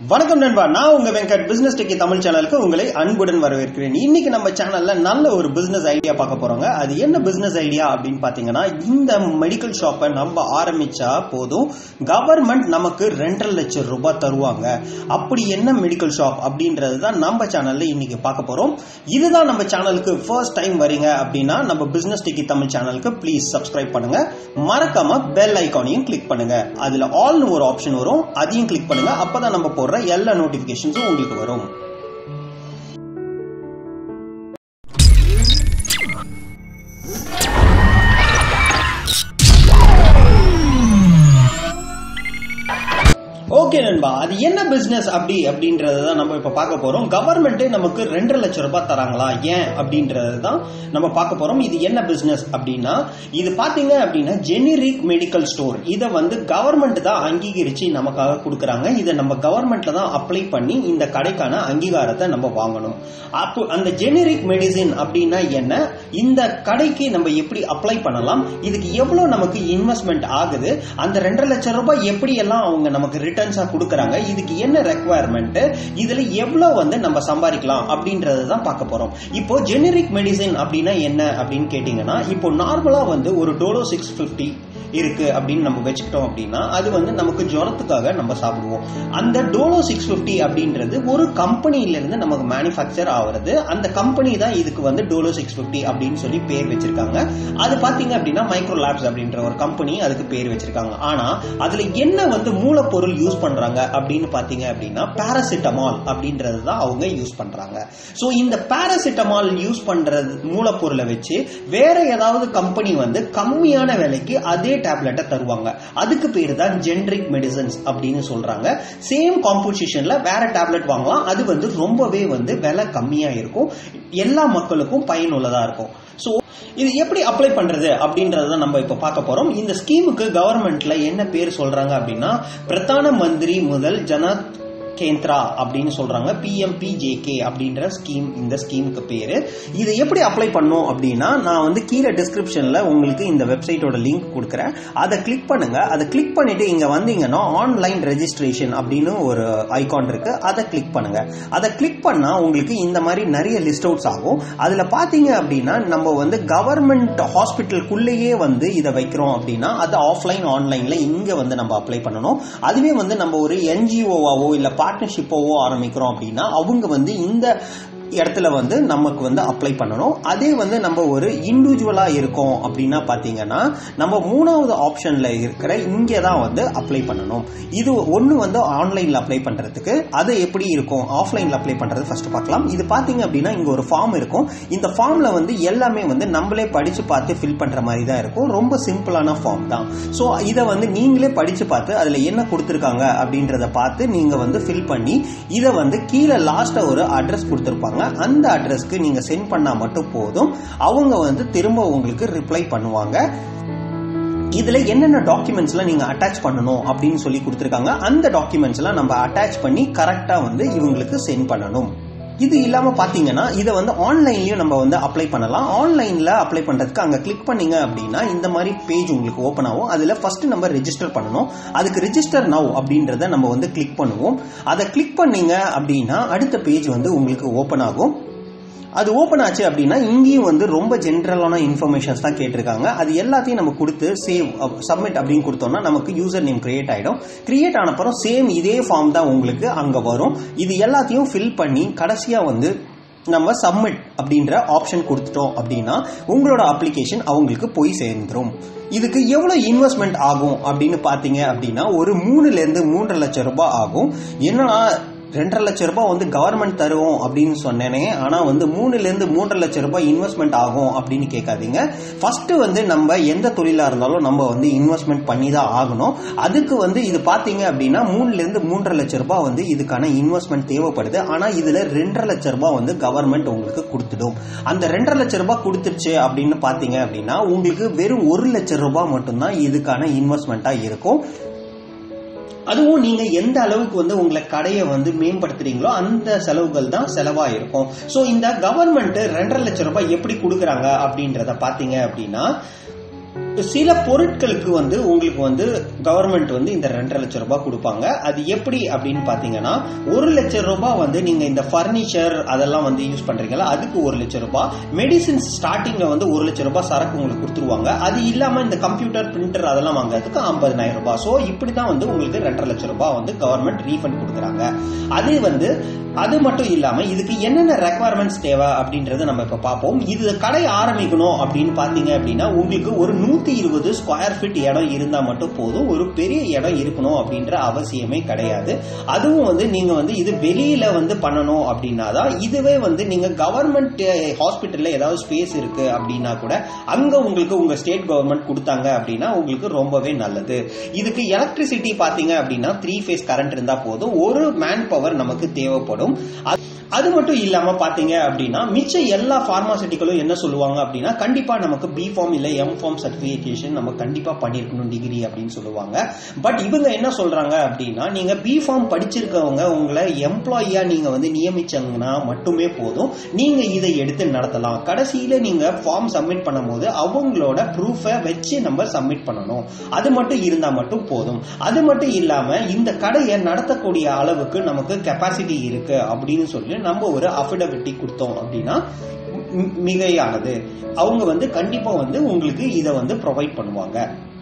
வணக்கம் நண்பா நான் உங்க வெங்கட் பிசினஸ் டெக்கி தமிழ் சேனலுக்கு உங்களை அன்புடன் வரவேற்கிறேன் இன்னைக்கு நம்ம சேனல்ல நல்ல ஒரு பிசினஸ் ஐடியா பார்க்க போறோங்க அது என்ன பிசினஸ் ஐடியா அப்படின்னு பாத்தீங்கன்னா இந்த மெடிக்கல் ஷாப்பை நம்ம ஆரம்பிச்சா போதும் கவர்மெண்ட் நமக்கு ரெண்டரை லட்சம் ரூபாய் தருவாங்க அப்படி என்ன மெடிக்கல் ஷாப் அப்படின்றது தான் நம்ம சேனல்ல இன்னைக்கு பார்க்க போறோம் இதுதான் நம்ம சேனலுக்கு ஃபர்ஸ்ட் டைம் வரீங்க அப்படின்னா நம்ம பிசினஸ் டெக்கி தமிழ் சேனலுக்கு ப்ளீஸ் சப்ஸ்கிரைப் பண்ணுங்க மறக்காம பெல் ஐக்கானையும் கிளிக் பண்ணுங்க அதுல ஆல்னு ஒரு ஆப்ஷன் வரும் அதையும் கிளிக் பண்ணுங்க அப்பதான் நம்ம போடுற எல்லா நோட்டிபிகேஷன்ஸும் உங்களுக்கு வரும் ஓகே நண்பா அது என்ன பிசினஸ் அப்படி அப்படின்றது தான் நம்ம இப்ப பார்க்க போறோம் கவர்மெண்ட்டே நமக்கு ரெண்டரை லட்சம் ரூபாய் தராங்களா ஏன் அப்படின்றது தான் நம்ம பார்க்க போறோம் இது என்ன பிசினஸ் அப்படின்னா இது பாத்தீங்க அப்படின்னா ஜெனரிக் மெடிக்கல் ஸ்டோர் இதை வந்து கவர்மெண்ட் தான் அங்கீகரிச்சு நமக்காக கொடுக்குறாங்க இதை நம்ம கவர்மெண்ட்ல தான் அப்ளை பண்ணி இந்த கடைக்கான அங்கீகாரத்தை நம்ம வாங்கணும் அப்போ அந்த ஜெனரிக் மெடிசின் அப்படின்னா என்ன இந்த கடைக்கு நம்ம எப்படி அப்ளை பண்ணலாம் இதுக்கு எவ்வளவு நமக்கு இன்வெஸ்ட்மெண்ட் ஆகுது அந்த ரெண்டரை லட்சம் ரூபாய் எப்படி எல்லாம் அவங்க நமக்கு ரிட்டர்ன்ஸா கொடுக்குறாங்க இதுக்கு என்ன ரெக்குவயர்மெண்ட் இதுல எவ்வளவு வந்து நம்ம சம்பாதிக்கலாம் அப்படின்றது தான் பார்க்க போறோம் இப்போ ஜெனரிக் மெடிசின் அப்படின்னா என்ன அப்படின்னு கேட்டீங்கன்னா இப்போ நார்மலா வந்து ஒரு டோலோ சிக்ஸ் பிப்டி இருக்கு அப்படின்னு நம்ம வச்சுக்கிட்டோம் அப்படின்னா அது வந்து நமக்கு ஜுரத்துக்காக நம்ம சாப்பிடுவோம் அந்த டோலோ சிக்ஸ் பிப்டி அப்படின்றது ஒரு கம்பெனில இருந்து நமக்கு மேனுஃபேக்சர் ஆகுறது அந்த கம்பெனி தான் இதுக்கு வந்து டோலோ சிக்ஸ் பிப்டி அப்படின்னு சொல்லி பேர் வச்சிருக்காங்க அது பாத்தீங்க அப்படின்னா மைக்ரோ லேப்ஸ் அப்படின்ற ஒரு கம்பெனி அதுக்கு பேர் வச்சிருக்காங்க ஆனா அதுல என்ன வந்து மூலப்பொருள் யூஸ் பண்றாங்க அப்படின்னு பாத்தீங்க அப்படின்னா பாராசிட்டமால் அப்படின்றது தான் அவங்க யூஸ் பண்றாங்க சோ இந்த பாராசிட்டமால் யூஸ் பண்றது மூலப்பொருளை வச்சு வேற ஏதாவது கம்பெனி வந்து கம்மியான விலைக்கு அதே டேப்லெட்டை தருவாங்க அதுக்கு பேர் தான் ஜென்ரிக் மெடிசன்ஸ் அப்படின்னு சொல்றாங்க சேம் காம்போசிஷன்ல வேற டேப்லெட் வாங்கலாம் அது வந்து ரொம்பவே வந்து விலை கம்மியா இருக்கும் எல்லா மக்களுக்கும் பயனுள்ளதா இருக்கும் ஸோ இது எப்படி அப்ளை பண்றது அப்படின்றத நம்ம இப்ப பார்க்க போறோம் இந்த ஸ்கீமுக்கு கவர்மெண்ட்ல என்ன பேர் சொல்றாங்க அப்படின்னா பிரதான மந்திரி முதல் ஜன கேந்திரா அப்படின்னு சொல்றாங்க பிஎம்பிஜேகே அப்படின்ற ஸ்கீம் இந்த ஸ்கீமுக்கு பேரு இதை எப்படி அப்ளை பண்ணும் அப்படின்னா நான் வந்து கீழே டிஸ்கிரிப்ஷன்ல உங்களுக்கு இந்த வெப்சைட்டோட லிங்க் கொடுக்குறேன் அதை கிளிக் பண்ணுங்க அதை கிளிக் பண்ணிட்டு இங்க வந்தீங்கன்னா ஆன்லைன் ரெஜிஸ்ட்ரேஷன் அப்படின்னு ஒரு ஐகான் இருக்கு அதை கிளிக் பண்ணுங்க அதை கிளிக் பண்ணா உங்களுக்கு இந்த மாதிரி நிறைய லிஸ்ட் அவுட்ஸ் ஆகும் அதுல பாத்தீங்க அப்படின்னா நம்ம வந்து கவர்மெண்ட் ஹாஸ்பிட்டலுக்குள்ளேயே வந்து இதை வைக்கிறோம் அப்படின்னா அது ஆஃப்லைன் ஆன்லைன்ல இங்க வந்து நம்ம அப்ளை பண்ணணும் அதுவே வந்து நம்ம ஒரு என்ஜிஓவாவோ இல்ல பார்ட்னர்ஷிப்போவோ ஆரம்பிக்கிறோம் அப்படின்னா அவங்க வந்து இந்த இடத்துல வந்து நமக்கு வந்து அப்ளை பண்ணணும் அதே வந்து நம்ம ஒரு இண்டிவிஜுவலா இருக்கோம் அப்படின்னா பாத்தீங்கன்னா நம்ம மூணாவது ஆப்ஷன்ல இருக்கிற இங்கே தான் வந்து அப்ளை பண்ணணும் இது ஒன்று வந்து ஆன்லைன்ல அப்ளை பண்றதுக்கு அது எப்படி இருக்கும் ஆஃப்லைன்ல அப்ளை பண்றது ஃபர்ஸ்ட் பார்க்கலாம் இது பாத்தீங்க அப்படின்னா இங்க ஒரு ஃபார்ம் இருக்கும் இந்த ஃபார்ம்ல வந்து எல்லாமே வந்து நம்மளே படிச்சு பார்த்து ஃபில் பண்ற மாதிரி தான் இருக்கும் ரொம்ப சிம்பிளான ஃபார்ம் தான் ஸோ இதை வந்து நீங்களே படிச்சு பார்த்து அதுல என்ன கொடுத்துருக்காங்க அப்படின்றத பார்த்து நீங்க வந்து ஃபில் பண்ணி இதை வந்து கீழே லாஸ்டா ஒரு அட்ரஸ் கொடுத்துருப்பாங்க அந்த அட்ரஸ்க்கு நீங்க சென்ட் பண்ணா மட்டும் போதும் அவங்க வந்து திரும்ப உங்களுக்கு ரிப்ளை பண்ணுவாங்க இதுல என்னென்ன டாக்குமெண்ட்ஸ்லாம் நீங்க அட்டாச் பண்ணணும் அப்படின்னு சொல்லி கொடுத்துருக்காங்க அந்த டாக்குமெண்ட்ஸ் எல்லாம் நம்ம அட்டாச் பண்ணி கரெக்டா வந்து இவங்களுக்கு சென்ட் பண்ணணும் இது இல்லாம பாத்தீங்கன்னா இதை வந்து ஆன்லைன்லயும் நம்ம வந்து அப்ளை பண்ணலாம் ஆன்லைன்ல அப்ளை பண்றதுக்கு அங்க கிளிக் பண்ணீங்க அப்படின்னா இந்த மாதிரி பேஜ் உங்களுக்கு ஓப்பன் ஆகும் அதுல ஃபர்ஸ்ட் நம்ம ரெஜிஸ்டர் பண்ணணும் அதுக்கு ரெஜிஸ்டர் நவ் அப்படின்றத நம்ம வந்து கிளிக் பண்ணுவோம் அதை கிளிக் பண்ணீங்க அப்படின்னா அடுத்த பேஜ் வந்து உங்களுக்கு ஓப்பன் ஆகும் அது ஓப்பன் ஆச்சு அப்படின்னா இங்கேயும் வந்து ரொம்ப ஜென்ரலான இன்ஃபர்மேஷன்ஸ் தான் கேட்டிருக்காங்க அது எல்லாத்தையும் நம்ம கொடுத்து சேவ் சப்மிட் அப்படின்னு கொடுத்தோம்னா நமக்கு யூசர் நேம் கிரியேட் ஆயிடும் கிரியேட் ஆனப்புறம் சேம் இதே ஃபார்ம் தான் உங்களுக்கு அங்க வரும் இது எல்லாத்தையும் ஃபில் பண்ணி கடைசியா வந்து நம்ம சப்மிட் அப்படின்ற ஆப்ஷன் கொடுத்துட்டோம் அப்படின்னா உங்களோட அப்ளிகேஷன் அவங்களுக்கு போய் சேர்ந்துரும் இதுக்கு எவ்வளவு இன்வெஸ்ட்மெண்ட் ஆகும் அப்படின்னு பாத்தீங்க அப்படின்னா ஒரு மூணுல இருந்து மூன்றரை லட்சம் ரூபாய் ஆகும் என்னன்னா ரெண்டரை லட்சம் ரூபாய் வந்து கவர்மெண்ட் தருவோம் அப்படின்னு சொன்னேனே ஆனா வந்து மூணுல இருந்து மூன்றரை லட்சம் ரூபாய் இன்வெஸ்ட்மெண்ட் ஆகும் அப்படின்னு கேட்காதீங்க ஃபர்ஸ்ட் வந்து நம்ம எந்த தொழிலா இருந்தாலும் நம்ம வந்து இன்வெஸ்ட்மெண்ட் பண்ணி தான் ஆகணும் அதுக்கு வந்து இது பாத்தீங்க அப்படின்னா மூணுல இருந்து மூன்றரை லட்சம் ரூபாய் வந்து இதுக்கான இன்வெஸ்ட்மெண்ட் தேவைப்படுது ஆனா இதுல ரெண்டரை லட்சம் ரூபாய் வந்து கவர்மெண்ட் உங்களுக்கு கொடுத்துடும் அந்த ரெண்டரை லட்சம் ரூபாய் கொடுத்துருச்சு அப்படின்னு பாத்தீங்க அப்படின்னா உங்களுக்கு வெறும் ஒரு லட்சம் ரூபாய் மட்டும்தான் இதுக்கான இன்வெஸ்ட்மெண்ட்டா இருக்கும் அதுவும் நீங்க எந்த அளவுக்கு வந்து உங்களை கடையை வந்து மேம்படுத்துறீங்களோ அந்த செலவுகள் தான் செலவா இருக்கும் சோ இந்த கவர்மெண்ட் ரெண்டரை லட்சம் ரூபாய் எப்படி கொடுக்குறாங்க அப்படின்றத பாத்தீங்க அப்படின்னா சில பொருட்களுக்கு வந்து உங்களுக்கு வந்து கவர்மெண்ட் வந்து இந்த ரெண்டரை லட்சம் ரூபாய் கொடுப்பாங்க அது எப்படி அப்படின்னு பாத்தீங்கன்னா ஒரு லட்சம் ரூபாய் வந்து நீங்க இந்த ஃபர்னிச்சர் அதெல்லாம் வந்து யூஸ் பண்றீங்களா அதுக்கு ஒரு லட்சம் ரூபாய் மெடிசின்ஸ் ஸ்டார்டிங்ல வந்து ஒரு லட்சம் ரூபாய் சரக்கு உங்களுக்கு கொடுத்துருவாங்க அது இல்லாம இந்த கம்ப்யூட்டர் பிரிண்டர் அதெல்லாம் வாங்குறதுக்கு ஐம்பதனாயிரம் ரூபாய் ஸோ இப்படிதான் வந்து உங்களுக்கு ரெண்டரை லட்சம் ரூபாய் வந்து கவர்மெண்ட் ரீஃபண்ட் கொடுக்குறாங்க அது வந்து அது மட்டும் இல்லாம இதுக்கு என்னென்ன ரெக்குவயர்மெண்ட்ஸ் தேவை அப்படின்றத நம்ம இப்ப பார்ப்போம் இது கடை ஆரம்பிக்கணும் அப்படின்னு பாத்தீங்க அப்படின்னா உங்களுக்கு ஒரு நூத்தி இருபது ஸ்கொயர் ஃபீட் இடம் இருந்தா மட்டும் போதும் ஒரு பெரிய இடம் இருக்கணும் அப்படின்ற அவசியமே கிடையாது அதுவும் வந்து நீங்க வந்து இது வெளியில வந்து பண்ணணும் அப்படின்னா தான் இதுவே வந்து நீங்க கவர்மெண்ட் ஹாஸ்பிட்டல்ல ஏதாவது ஸ்பேஸ் இருக்கு அப்படின்னா கூட அங்க உங்களுக்கு உங்க ஸ்டேட் கவர்மெண்ட் கொடுத்தாங்க அப்படின்னா உங்களுக்கு ரொம்பவே நல்லது இதுக்கு எலக்ட்ரிசிட்டி பாத்தீங்க அப்படின்னா த்ரீ ஃபேஸ் கரண்ட் இருந்தா போதும் ஒரு மேன் பவர் நமக்கு தேவைப்படும் அது- அது மட்டும் இல்லாம பாத்தீங்க அப்படின்னா மிச்ச எல்லா பார்மாசிட்டிகளும் என்ன சொல்லுவாங்க அப்படின்னா கண்டிப்பா நமக்கு பி ஃபார்ம் இல்ல எம் ஃபார்ம் சர்டிபிகேஷன் நம்ம கண்டிப்பா பண்ணிருக்கணும் டிகிரி அப்படின்னு சொல்லுவாங்க பட் இவங்க என்ன சொல்றாங்க அப்படின்னா நீங்க பி ஃபார்ம் படிச்சிருக்கவங்க உங்களை எம்ப்ளாயியா நீங்க வந்து நியமிச்சாங்கன்னா மட்டுமே போதும் நீங்க இதை எடுத்து நடத்தலாம் கடைசியில நீங்க ஃபார்ம் சப்மிட் பண்ணும்போது அவங்களோட ப்ரூஃபை வச்சு நம்ம சப்மிட் பண்ணணும் அது மட்டும் இருந்தா மட்டும் போதும் அது மட்டும் இல்லாம இந்த கடையை நடத்தக்கூடிய அளவுக்கு நமக்கு கெப்பாசிட்டி இருக்கு அப்படின்னு சொல்லி நம்ம ஒரு அஃபிடவிட்டி கொடுத்தோம் அப்படின்னா மி- மிகையானது அவங்க வந்து கண்டிப்பா வந்து உங்களுக்கு இதை வந்து ப்ரொவைட் பண்ணுவாங்க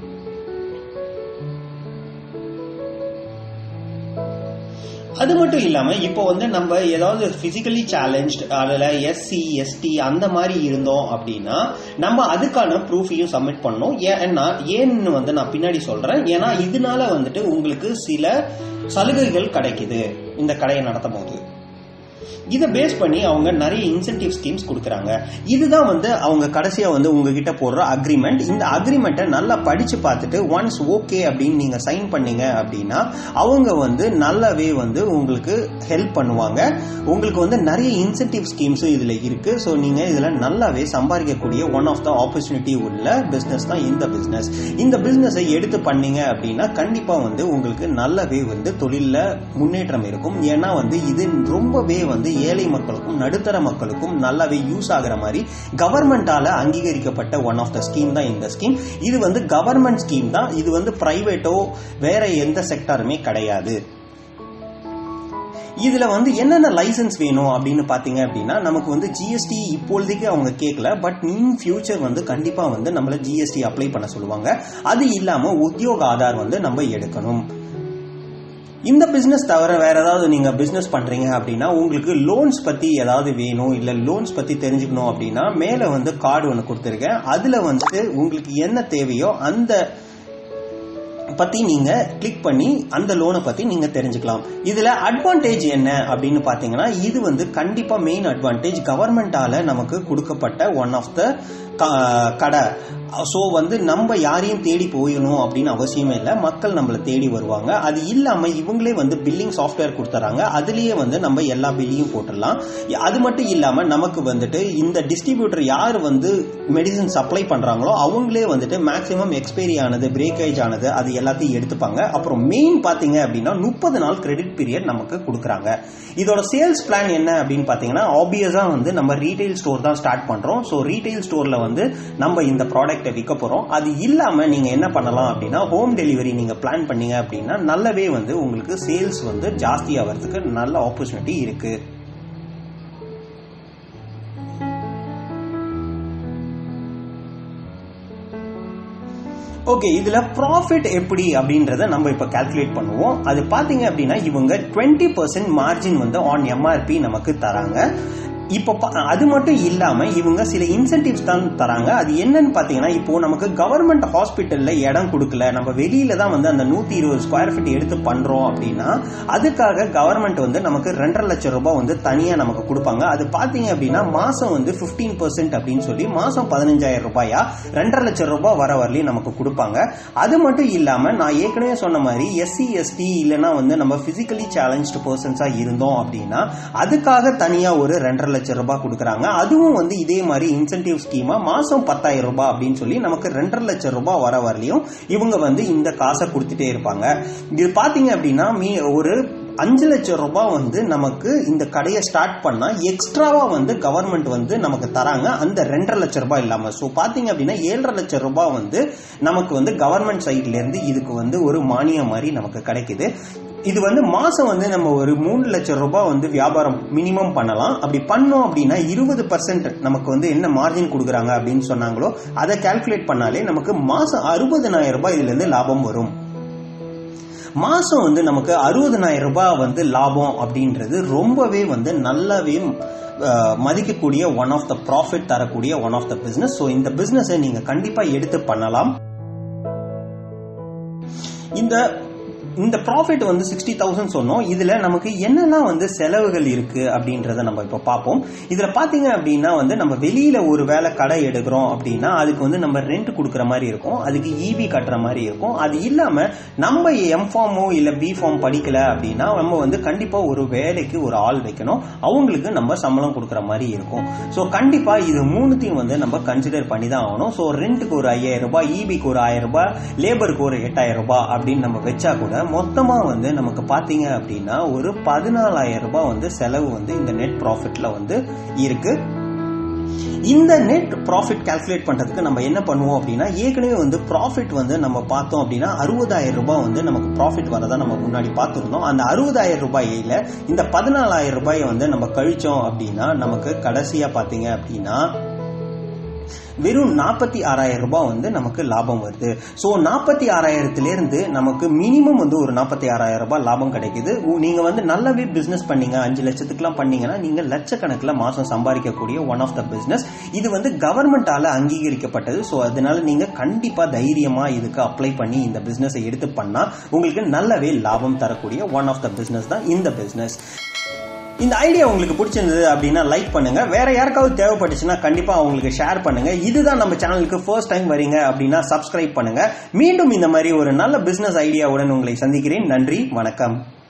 அது மட்டும் இல்லாம இப்போ வந்து நம்ம ஏதாவது பிசிக்கலி சேலஞ்ச் அதுல எஸ்சி எஸ்டி அந்த மாதிரி இருந்தோம் அப்படின்னா நம்ம அதுக்கான ப்ரூஃபையும் சப்மிட் பண்ணணும் ஏன்னா ஏன்னு வந்து நான் பின்னாடி சொல்றேன் ஏன்னா இதனால வந்துட்டு உங்களுக்கு சில சலுகைகள் கிடைக்குது இந்த கடையை நடத்தும் போது இதை பேஸ் பண்ணி அவங்க நிறைய இன்சென்டிவ் ஸ்கீம்ஸ் கொடுக்குறாங்க இதுதான் வந்து அவங்க கடைசியா வந்து உங்ககிட்ட போடுற அக்ரிமெண்ட் இந்த அக்ரிமெண்ட்டை நல்லா படிச்சு பார்த்துட்டு ஒன்ஸ் ஓகே அப்படின்னு நீங்க சைன் பண்ணீங்க அப்படின்னா அவங்க வந்து நல்லாவே வந்து உங்களுக்கு ஹெல்ப் பண்ணுவாங்க உங்களுக்கு வந்து நிறைய இன்சென்டிவ் ஸ்கீம்ஸும் இதுல இருக்கு ஸோ நீங்க இதுல நல்லாவே சம்பாதிக்கக்கூடிய ஒன் ஆஃப் த ஆப்பர்ச்சுனிட்டி உள்ள பிசினஸ் தான் இந்த பிசினஸ் இந்த பிசினஸை எடுத்து பண்ணீங்க அப்படின்னா கண்டிப்பா வந்து உங்களுக்கு நல்லாவே வந்து தொழில்ல முன்னேற்றம் இருக்கும் ஏன்னா வந்து இது ரொம்பவே வந்து ஏழை மக்களுக்கும் நடுத்தர மக்களுக்கும் நல்லாவே யூஸ் ஆகுற மாதிரி கவர்மெண்டால அங்கீகரிக்கப்பட்ட ஒன் ஆஃப் த ஸ்கீம் தான் இந்த ஸ்கீம் இது வந்து கவர்மெண்ட் ஸ்கீம் தான் இது வந்து பிரைவேட்டோ வேற எந்த செக்டாருமே கிடையாது இதுல வந்து என்னென்ன லைசன்ஸ் வேணும் அப்படின்னு பாத்தீங்க அப்படின்னா நமக்கு வந்து ஜிஎஸ்டி இப்பொழுதைக்கு அவங்க கேட்கல பட் இன் ஃபியூச்சர் வந்து கண்டிப்பா வந்து நம்மள ஜிஎஸ்டி அப்ளை பண்ண சொல்லுவாங்க அது இல்லாம உத்தியோக ஆதார் வந்து நம்ம எடுக்கணும் இந்த பிசினஸ் தவிர வேற ஏதாவது நீங்க பிசினஸ் பண்றீங்க அப்படின்னா உங்களுக்கு லோன்ஸ் பத்தி ஏதாவது வேணும் இல்ல லோன்ஸ் பத்தி தெரிஞ்சுக்கணும் அப்படின்னா மேல வந்து கார்டு ஒன்று கொடுத்துருக்கேன் அதுல வந்து உங்களுக்கு என்ன தேவையோ அந்த பத்தி நீங்க கிளிக் பண்ணி அந்த லோனை பத்தி நீங்க தெரிஞ்சுக்கலாம் இதுல அட்வான்டேஜ் என்ன அப்படின்னு பாத்தீங்கன்னா இது வந்து கண்டிப்பா மெயின் அட்வான்டேஜ் கவர்மெண்டால நமக்கு கொடுக்கப்பட்ட ஒன் ஆஃப் த கடை ஸோ வந்து நம்ம யாரையும் தேடி போயிடணும் அப்படின்னு அவசியமே இல்லை மக்கள் நம்மளை தேடி வருவாங்க அது இல்லாமல் இவங்களே வந்து பில்லிங் சாஃப்ட்வேர் கொடுத்துறாங்க அதுலேயே வந்து நம்ம எல்லா பில்லையும் போட்டுடலாம் அது மட்டும் இல்லாமல் நமக்கு வந்துட்டு இந்த டிஸ்ட்ரிபியூட்டர் யார் வந்து மெடிசன் சப்ளை பண்ணுறாங்களோ அவங்களே வந்துட்டு மேக்ஸிமம் எக்ஸ்பைரி ஆனது பிரேக்கேஜ் ஆனது அது எல்லாத்தையும் எடுத்துப்பாங்க அப்புறம் மெயின் பார்த்தீங்க அப்படின்னா முப்பது நாள் கிரெடிட் பீரியட் நமக்கு கொடுக்குறாங்க இதோட சேல்ஸ் பிளான் என்ன அப்படின்னு பார்த்தீங்கன்னா ஆப்வியஸாக வந்து நம்ம ரீட்டைல் ஸ்டோர் தான் ஸ்டார்ட் பண்ணுறோம் ஸோ ரீட்டைல் ஸ்டோரில் வந்து நம்ம இந்த ப்ராடக்ட்டை விற்க போகிறோம் அது இல்லாமல் நீங்கள் என்ன பண்ணலாம் அப்படின்னா ஹோம் டெலிவரி நீங்கள் பிளான் பண்ணீங்க அப்படின்னா நல்லாவே வந்து உங்களுக்கு சேல்ஸ் வந்து ஜாஸ்தி ஆகிறதுக்கு நல்ல ஆப்பர்ச்சுனிட்டி இருக்குது ஓகே இதுல ப்ராஃபிட் எப்படி அப்படின்றத நம்ம இப்ப கால்குலேட் பண்ணுவோம் அது பாத்தீங்க அப்படின்னா இவங்க டுவெண்ட்டி பர்சன்ட் மார்ஜின் வந்து ஆன் எம்ஆர்பி நமக்கு தராங்க இப்போ பா- அது மட்டும் இல்லாம இவங்க சில இன்சென்டிவ்ஸ் தான் தராங்க அது என்னன்னு பாத்தீங்கன்னா இப்போ நமக்கு கவர்மெண்ட் ஹாஸ்பிட்டல்ல இடம் கொடுக்கல நம்ம வெளியில தான் வந்து அந்த நூத்தி இருபது ஸ்கொயர் ஃபீட் எடுத்து பண்றோம் அப்படின்னா அதுக்காக கவர்மெண்ட் வந்து நமக்கு ரெண்டரை லட்சம் ரூபாய் வந்து தனியா நமக்கு கொடுப்பாங்க அது பாத்தீங்க அப்படின்னா மாசம் வந்து 15% பர்சன்ட் அப்படின்னு சொல்லி மாசம் பதினஞ்சாயிரம் ரூபாயா ரெண்டரை லட்சம் ரூபாய் வர வரலையும் நமக்கு கொடுப்பாங்க அது மட்டும் இல்லாம நான் ஏற்கனவே சொன்ன மாதிரி எஸ்சி எஸ்டி இல்லைன்னா வந்து நம்ம பிசிக்கலி சேலஞ்சு பர்சன்ஸா இருந்தோம் அப்படின்னா அதுக்காக தனியா ஒரு ரெண்டரை லட்சம் ரூபாய் கொடுக்குறாங்க அதுவும் வந்து இதே மாதிரி இன்சென்டிவ் ஸ்கீமா மாசம் பத்தாயிரம் ரூபாய் அப்படின்னு சொல்லி நமக்கு ரெண்டரை லட்சம் ரூபாய் வர வரலையும் இவங்க வந்து இந்த காசை கொடுத்துட்டே இருப்பாங்க இது பாத்தீங்க அப்படின்னா மீ ஒரு அஞ்சு லட்சம் ரூபாய் வந்து நமக்கு இந்த கடையை ஸ்டார்ட் பண்ணா எக்ஸ்ட்ராவா வந்து கவர்மெண்ட் வந்து நமக்கு தராங்க அந்த ரெண்டரை லட்சம் ரூபாய் இல்லாம ஸோ பாத்தீங்க அப்படின்னா ஏழரை லட்சம் ரூபாய் வந்து நமக்கு வந்து கவர்மெண்ட் சைட்ல இருந்து இதுக்கு வந்து ஒரு மானியம் மாதிரி நமக்கு கிடைக்குது இது வந்து மாசம் வந்து நம்ம ஒரு மூணு லட்சம் ரூபாய் வந்து வியாபாரம் மினிமம் பண்ணலாம் அப்படி பண்ணோம் அப்படின்னா இருபது பர்சன்ட் நமக்கு வந்து என்ன மார்ஜின் கொடுக்குறாங்க அப்படின்னு சொன்னாங்களோ அதை கால்குலேட் பண்ணாலே நமக்கு மாசம் அறுபதனாயிரம் ரூபாய் இதுல இருந்து லாபம் வரும் மாசம் வந்து நமக்கு அறுபதனாயிரம் ரூபாய் வந்து லாபம் அப்படின்றது ரொம்பவே வந்து நல்லாவே அஹ், மதிக்கக்கூடிய ஒன் ஆஃப் த ப்ராஃபிட் தரக்கூடிய one of the business so இந்த பிசினஸை நீங்க கண்டிப்பா எடுத்து பண்ணலாம் இந்த இந்த ப்ராஃபிட் வந்து சிக்ஸ்டி தௌசண்ட் சொன்னோம் இதுல நமக்கு என்னெல்லாம் வந்து செலவுகள் இருக்கு அப்படின்றத நம்ம இப்போ பார்ப்போம் இதுல பாத்தீங்க அப்படின்னா வந்து நம்ம வெளியில ஒரு வேலை கடை எடுக்கிறோம் அப்படின்னா அதுக்கு வந்து நம்ம ரெண்ட் கொடுக்குற மாதிரி இருக்கும் அதுக்கு இபி கட்டுற மாதிரி இருக்கும் அது இல்லாம நம்ம எம் ஃபார்மோ இல்ல பி ஃபார்ம் படிக்கல அப்படின்னா நம்ம வந்து கண்டிப்பா ஒரு வேலைக்கு ஒரு ஆள் வைக்கணும் அவங்களுக்கு நம்ம சம்பளம் கொடுக்குற மாதிரி இருக்கும் ஸோ கண்டிப்பா இது மூணுத்தையும் வந்து நம்ம கன்சிடர் பண்ணி தான் ஆகணும் ஸோ ரெண்ட்டுக்கு ஒரு ஐயாயிரம் ரூபாய் இபிக்கு ஒரு ஆயிரம் ரூபாய் லேபருக்கு ஒரு எட்டாயிரம் ரூபாய் அப்படின்னு நம்ம வச்சா கூட மொத்தமா வந்து நமக்கு பாத்தீங்க அப்படின்னா ஒரு பதினாலாயிரம் ரூபாய் வந்து செலவு வந்து இந்த நெட் ப்ராஃபிட்ல வந்து இருக்கு இந்த நெட் ப்ராஃபிட் கால்குலேட் பண்றதுக்கு நம்ம என்ன பண்ணுவோம் அப்படின்னா ஏற்கனவே வந்து ப்ராஃபிட் வந்து நம்ம பார்த்தோம் அப்படின்னா அறுபதாயிரம் ரூபாய் வந்து நமக்கு ப்ராஃபிட் வரதா நம்ம முன்னாடி பார்த்துருந்தோம் அந்த அறுபதாயிரம் ரூபாயில இந்த பதினாலாயிரம் ரூபாயை வந்து நம்ம கழிச்சோம் அப்படின்னா நமக்கு கடைசியா பாத்தீங்க அப்படின்னா வெறும் நாற்பத்தி ஆறாயிரம் ரூபாய் வந்து நமக்கு லாபம் வருது ஸோ நாற்பத்தி ஆறாயிரத்திலிருந்து நமக்கு மினிமம் வந்து ஒரு நாற்பத்தி ஆறாயிரம் ரூபாய் லாபம் கிடைக்குது உ- நீங்க வந்து நல்லாவே பிசினஸ் பண்ணீங்க அஞ்சு லட்சத்துக்குலாம் பண்ணீங்கன்னா நீங்க லட்சக்கணக்கில் மாசம் சம்பாதிக்கக்கூடிய ஒன் ஆஃப் த பிசினஸ் இது வந்து கவர்மெண்டால அங்கீகரிக்கப்பட்டது ஸோ அதனால நீங்க கண்டிப்பா தைரியமா இதுக்கு அப்ளை பண்ணி இந்த பிசினஸை எடுத்து பண்ணா உங்களுக்கு நல்லாவே லாபம் தரக்கூடிய ஒன் ஆஃப் த பிசினஸ் தான் இந்த பிசினஸ் இந்த ஐடியா உங்களுக்கு பிடிச்சிருந்தது அப்படின்னா லைக் பண்ணுங்க வேற யாருக்காவது தேவைப்பட்டுச்சுன்னா கண்டிப்பா அவங்களுக்கு ஷேர் பண்ணுங்க இதுதான் நம்ம சேனலுக்கு ஃபர்ஸ்ட் டைம் வரீங்க அப்படின்னா சப்ஸ்கிரைப் பண்ணுங்க மீண்டும் இந்த மாதிரி ஒரு நல்ல பிசினஸ் ஐடியாவுடன் உங்களை சந்திக்கிறேன் நன்றி வணக்கம்